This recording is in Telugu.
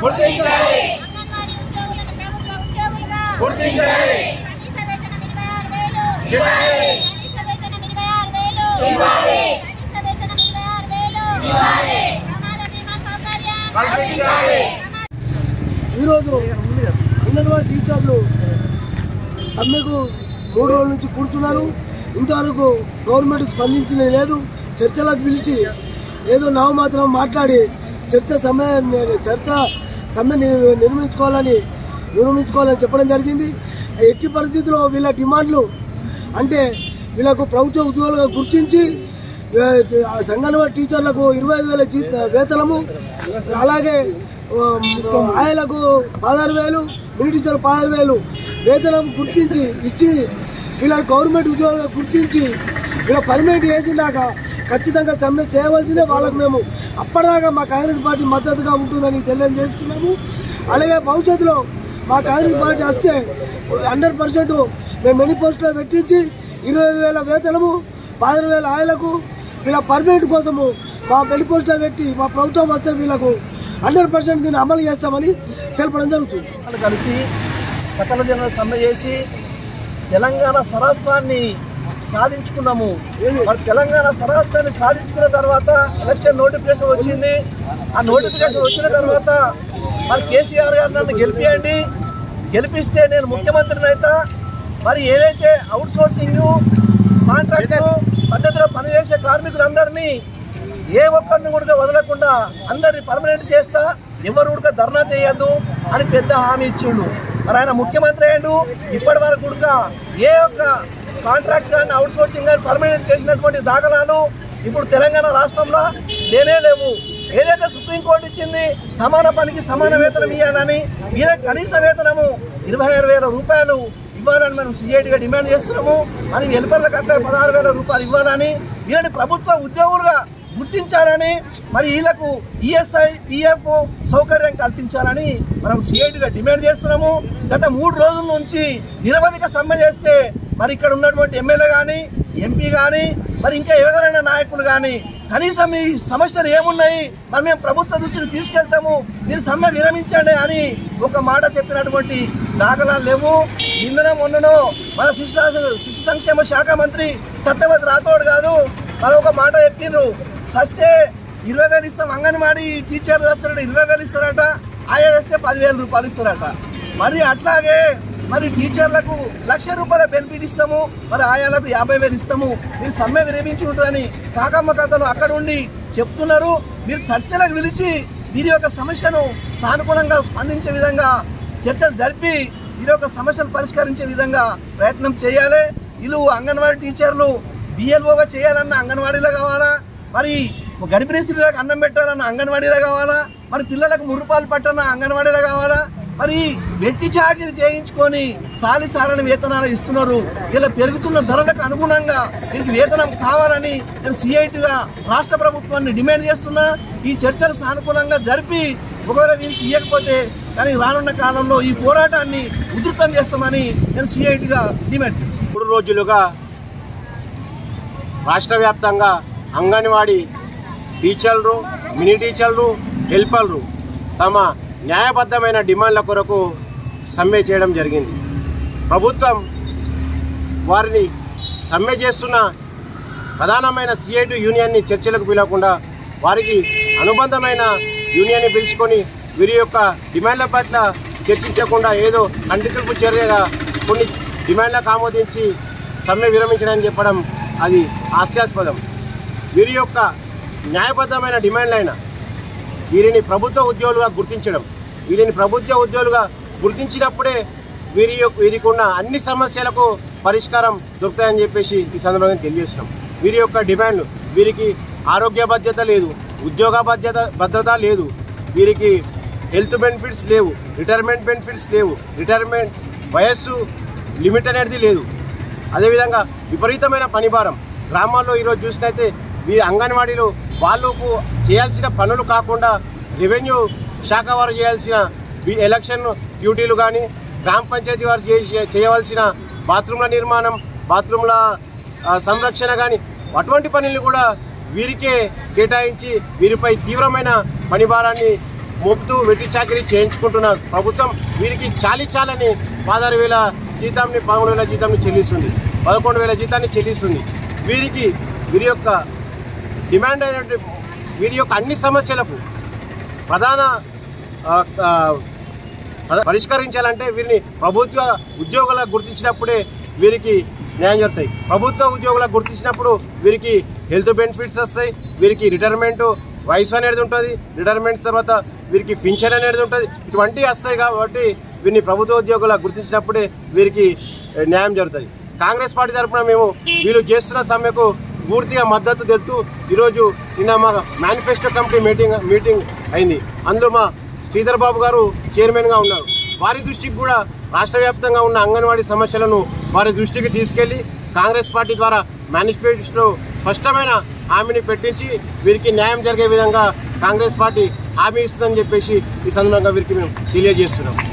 గుర్తించాలి అంగన్వాడీ ఉద్యోగులను ప్రభుత్వ ఉద్యోగులుగా గుర్తించాలి కనీస వేతనం ఇరవై ఆరు వేలు ఇవ్వాలి. కనీస వేతనం ఇరవై ఆరు వేలు ఇవ్వాలి. కనీస వేతనం ఇరవై ఆరు వేలు ప్రమాద బీమా సౌకర్యం కల్పించాలి ఈరోజు అంగన్వాడీ టీచర్లు సమ్మెకు మూడు రోజుల నుంచి కూర్చున్నారు ఇంతవరకు గవర్నమెంట్ స్పందించినది లేదు చర్చలకు పిలిచి ఏదో నామమాత్రం మాట్లాడి చర్చ సమ్మె చర్చ సమ్మె ని- నిర్మించుకోవాలని నిర్మించుకోవాలని చెప్పడం జరిగింది ఎట్టి పరిస్థితుల్లో వీళ్ళ డిమాండ్లు అంటే వీళ్ళకు ప్రభుత్వ ఉద్యోగులుగా గుర్తించి ఏ, ఆ సంగనవాడి టీచర్లకు ఇరవై ఐదు వేల జీత వేతనము అలాగే ఆ, ఆయలకు పదహారు వేలు మినీ టీచర్ పదహారు వేలు వేతనం గుర్తించి ఇచ్చి వీళ్ళని గవర్నమెంట్ ఉద్యోగులుగా గుర్తించి వీళ్ళ పర్మనెంట్ చేసినాక ఖచ్చితంగా సమ్మె చేయవలసిందే వాళ్ళకు మేము అప్పటిదాకా మా కాంగ్రెస్ పార్టీ మద్దతుగా ఉంటుందని తెలియజేస్తున్నాము అలాగే భవిష్యత్తులో మా కాంగ్రెస్ పార్టీ వస్తే హండ్రెడ్ పర్సెంట్ మేము ఎన్ని పోస్టులో పెట్టించి ఇరవై ఐదు వేల వేతనము పదహారు వేల ఆయలకు వీళ్ళ పర్మనెంట్ కోసము మా పెళ్లి పోస్టులో పెట్టి మా ప్రభుత్వం వస్తే వీళ్ళకు హండ్రెడ్ పర్సెంట్ దీన్ని అమలు చేస్తామని తెలపడం జరుగుతుంది వాళ్ళు కలిసి సకల జన సమ్మె చేసి తెలంగాణ స్వరాష్ట్రాన్ని సాధించుకున్నాము మరి తెలంగాణ స్వరాష్ట్రాన్ని సాధించుకున్న తర్వాత ఎలక్షన్ నోటిఫికేషన్ వచ్చింది ఆ నోటిఫికేషన్ వచ్చిన తర్వాత మరి కేసీఆర్ గారు నన్ను గెలిపియండి గెలిపిస్తే నేను ముఖ్యమంత్రిని అయితే మరి ఏదైతే అవుట్ సోర్సింగ్ కాంట్రాక్ట్ పద్ధతిలో పనిచేసే కార్మికులందరినీ ఏ ఒక్కరిని కూడా వదలకుండా అందరిని పర్మనెంట్ చేస్తా ఎవరు కూడా ధర్నా చేయొద్దు అని పెద్ద హామీ ఇచ్చిండు మరి ఆయన ముఖ్యమంత్రి అయ్యిండు ఇప్పటి వరకు కూడా ఏ ఒక్క కాంట్రాక్ట్ కానీ అవుట్ సోర్సింగ్ కానీ పర్మనెంట్ చేసినటువంటి దాఖలాలు ఇప్పుడు తెలంగాణ రాష్ట్రంలో లేనే లేవు ఏదైతే సుప్రీంకోర్టు ఇచ్చింది సమాన పనికి సమాన వేతనం ఇవ్వాలని వీళ్ళకి కనీస వేతనము ఇరవై ఆరు వేల రూపాయలు ఇవ్వాలని మనం సిఐటిగా డిమాండ్ చేస్తున్నాము మరి వెలుపర్లకు అట్లా పదహారు వేల రూపాయలు ఇవ్వాలని వీళ్ళని ప్రభుత్వ ఉద్యోగులుగా గుర్తించాలని మరి వీళ్ళకు ఈఎస్ఐ పిఎఫ్ సౌకర్యం కల్పించాలని మనం సిఐటిగా డిమాండ్ చేస్తున్నాము గత మూడు రోజుల నుంచి నిరవధిక సమ్మె చేస్తే మరి ఇక్కడ ఉన్నటువంటి ఎమ్మెల్యే కానీ ఎంపీ కానీ మరి ఇంకా ఎవరైనా నాయకులు కానీ కనీసం ఈ సమస్యలు ఏమున్నాయి మరి మేము ప్రభుత్వ దృష్టికి తీసుకెళ్తాము మీరు సమ్మె విరమించండి అని ఒక మాట చెప్పినటువంటి దాఖలాలు లేవు నిన్ననో మొన్ననో మన శిశు సా- శిశు సంక్షేమ శాఖ మంత్రి సత్యవతి రాథోడ్ కాదు మరి ఒక మాట చెప్పిండ్రు సస్తే ఇరవై వేలు ఇస్తాం అంగన్వాడీ టీచర్లు వస్తారట ఇరవై వేలు ఇస్తారట ఆయా వేస్తే పదివేల రూపాయలు ఇస్తారట మరి అట్లాగే మరి టీచర్లకు లక్ష రూపాయల బెనిఫిట్ ఇస్తాము మరి ఆయాలకు యాభై వేలు ఇస్తాము మీరు సమ్మె విరమించి ఉంటారని కాకమ్మ కథను అక్కడ ఉండి చెప్తున్నారు మీరు చర్చలకు పిలిచి వీరి యొక్క సమస్యను సానుకూలంగా స్పందించే విధంగా చర్చలు జరిపి వీరి యొక్క సమస్యలు పరిష్కరించే విధంగా ప్రయత్నం చేయాలి వీళ్ళు అంగన్వాడీ టీచర్లు బిఎల్ఓగా చేయాలన్న అంగన్వాడీలో కావాలా మరి గర్భిణీ స్త్రీలకు అన్నం పెట్టాలన్న అంగన్వాడీలో కావాలా మరి పిల్లలకు మురుపాలు పట్టన్న అంగన్వాడీలో కావాలా మరి వెట్టి చాకిరి చేయించుకొని సాలి సారని వేతనాలు ఇస్తున్నారు ఇలా పెరుగుతున్న ధరలకు అనుగుణంగా దీనికి వేతనం కావాలని నేను సిఐటిగా రాష్ట్ర ప్రభుత్వాన్ని డిమాండ్ చేస్తున్నా ఈ చర్చలు సానుకూలంగా జరిపి ఒకవేళ వీరికి ఇవ్వకపోతే కానీ రానున్న కాలంలో ఈ పోరాటాన్ని ఉధృతం చేస్తామని నేను సిఐటిగా డిమాండ్ చేస్తున్నాను. మూడు రోజులుగా రాష్ట్ర వ్యాప్తంగా అంగన్వాడీ టీచర్లు మినీ టీచర్లు హెల్పర్లు తమ న్యాయబద్ధమైన డిమాండ్ల కొరకు సమ్మె చేయడం జరిగింది ప్రభుత్వం వారిని సమ్మె చేస్తున్న ప్రధానమైన సిఐటి యూనియన్ని చర్చలకు పిలవకుండా వారికి అనుబంధమైన యూనియన్ని పిలుచుకొని వీరి యొక్క డిమాండ్ల పట్ల చర్చించకుండా ఏదో ఖండితులకు చర్యగా కొన్ని డిమాండ్లకు ఆమోదించి సమ్మె విరమించడానికి చెప్పడం అది హాస్యాస్పదం వీరి యొక్క న్యాయబద్ధమైన డిమాండ్లైన వీరిని ప్రభుత్వ ఉద్యోగులుగా గుర్తించడం వీరిని ప్రభుత్వ ఉద్యోగులుగా గుర్తించినప్పుడే వీరి యొక్క వీరికి ఉన్న అన్ని సమస్యలకు పరిష్కారం దొరుకుతాయని చెప్పేసి ఈ సందర్భంగా తెలియజేస్తున్నాం వీరి యొక్క డిమాండ్లు వీరికి ఆరోగ్య బాధ్యత లేదు ఉద్యోగ బాధ్యత భద్రత లేదు వీరికి హెల్త్ బెనిఫిట్స్ లేవు రిటైర్మెంట్ బెనిఫిట్స్ లేవు రిటైర్మెంట్ వయస్సు లిమిట్ అనేది లేదు అదేవిధంగా విపరీతమైన పనిభారం గ్రామాల్లో ఈరోజు చూసినైతే ఈ అంగన్వాడీలు వాళ్ళకు చేయాల్సిన పనులు కాకుండా రెవెన్యూ శాఖ వారు చేయాల్సిన ఈ ఎలక్షన్ డ్యూటీలు కానీ గ్రామ పంచాయతీ వారు చేయ- చేయవలసిన బాత్రూమ్ల నిర్మాణం బాత్రూమ్ల ఆ, సంరక్షణ కానీ అటువంటి పనులు కూడా వీరికే కేటాయించి వీరిపై తీవ్రమైన పనిభారాన్ని మోపుతూ వెట్టి చాకరీ చేయించుకుంటున్న ప్రభుత్వం వీరికి చాలి చాలని పదహారు వేల జీతాన్ని పదమూడు వేల జీతాన్ని చెల్లిస్తుంది పదకొండు వేల జీతాన్ని చెల్లిస్తుంది వీరికి వీరి యొక్క డిమాండ్ అయినటువంటి వీరి యొక్క అన్ని సమస్యలకు ప్రధాన ఆ, ఆ, పద- పరిష్కరించాలంటే వీరిని ప్రభుత్వ ఉద్యోగులకు గుర్తించినప్పుడే వీరికి న్యాయం జరుగుతాయి ప్రభుత్వ ఉద్యోగులకు గుర్తించినప్పుడు వీరికి హెల్త్ బెనిఫిట్స్ వస్తాయి వీరికి రిటైర్మెంట్ వయసు అనేది ఉంటుంది రిటైర్మెంట్ తర్వాత వీరికి పింఛన్ అనేది ఉంటుంది ఇటువంటివి వస్తాయి కాబట్టి వీరిని ప్రభుత్వ ఉద్యోగులకు గుర్తించినప్పుడే వీరికి ఏ, న్యాయం జరుగుతుంది కాంగ్రెస్ పార్టీ తరఫున మేము వీళ్ళు చేస్తున్న సమ్మెకు పూర్తిగా మద్దతు తెలుపుతూ ఈరోజు నిన్న మా మేనిఫెస్టో కమిటీ మీటింగ్ మీటింగ్ అయింది అందులో మా శ్రీధర్ బాబు గారు చైర్మన్గా ఉన్నారు వారి దృష్టికి కూడా రాష్ట్ర వ్యాప్తంగా ఉన్న అంగన్వాడీ సమస్యలను వారి దృష్టికి తీసుకెళ్లి కాంగ్రెస్ పార్టీ ద్వారా మేనిఫెస్టో స్పష్టమైన హామీని పెట్టించి వీరికి న్యాయం జరిగే విధంగా కాంగ్రెస్ పార్టీ హామీ ఇస్తుందని చెప్పేసి ఈ సందర్భంగా వీరికి మేము తెలియజేస్తున్నాం